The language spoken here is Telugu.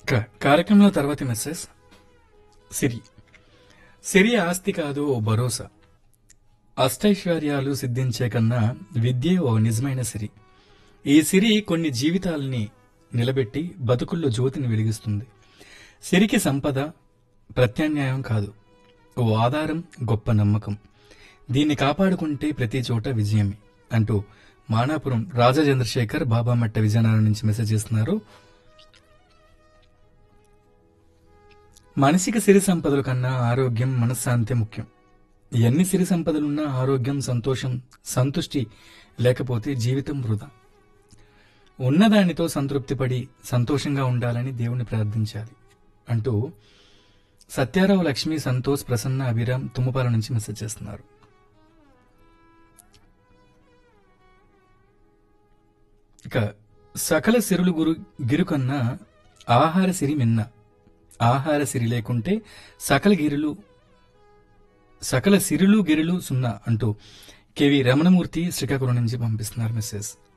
క- కార్యక్రమంలో తర్వాతి మెసేజ్ సిరి సిరి ఆస్తి కాదు ఓ భరోసా అష్టైశ్వర్యాలు సిద్ధించే కన్నా విద్యే ఓ నిజమైన సిరి ఈ సిరి కొన్ని జీవితాలని నిలబెట్టి బతుకుల్లో జ్యోతిని వెలిగిస్తుంది సిరికి సంపద ప్రత్యామ్నాయం కాదు ఓ ఆధారం గొప్ప నమ్మకం దీన్ని కాపాడుకుంటే ప్రతి చోట విజయమే అంటూ మానాపురం రాజా చంద్రశేఖర్ బాబామట్ట విజయనగరం నుంచి మెసేజ్ చేస్తున్నారు మనిషికి సిరి సంపదల కన్నా ఆరోగ్యం మనశ్శాంతి ముఖ్యం ఎన్ని సిరి సంపదలున్నా ఆరోగ్యం సంతోషం సంతుష్టి లేకపోతే జీవితం వృధా ఉన్నదానితో సంతృప్తిపడి సంతోషంగా ఉండాలని దేవుణ్ణి ప్రార్థించాలి అంటూ సత్యారావు లక్ష్మి సంతోష్ ప్రసన్న అభిరామ్ తుమ్మపాల నుంచి మెసేజ్ చేస్తున్నారు ఇక సకల సిరులు గురు గిరుకన్నా ఆహార సిరి మిన్న ఆహార సిరి లేకుంటే సకల గిరులు సకల సిరులు గిరులు సున్నా అంటూ కెవి రమణమూర్తి శ్రీకాకుళం నుంచి పంపిస్తున్నారు మెసేజ్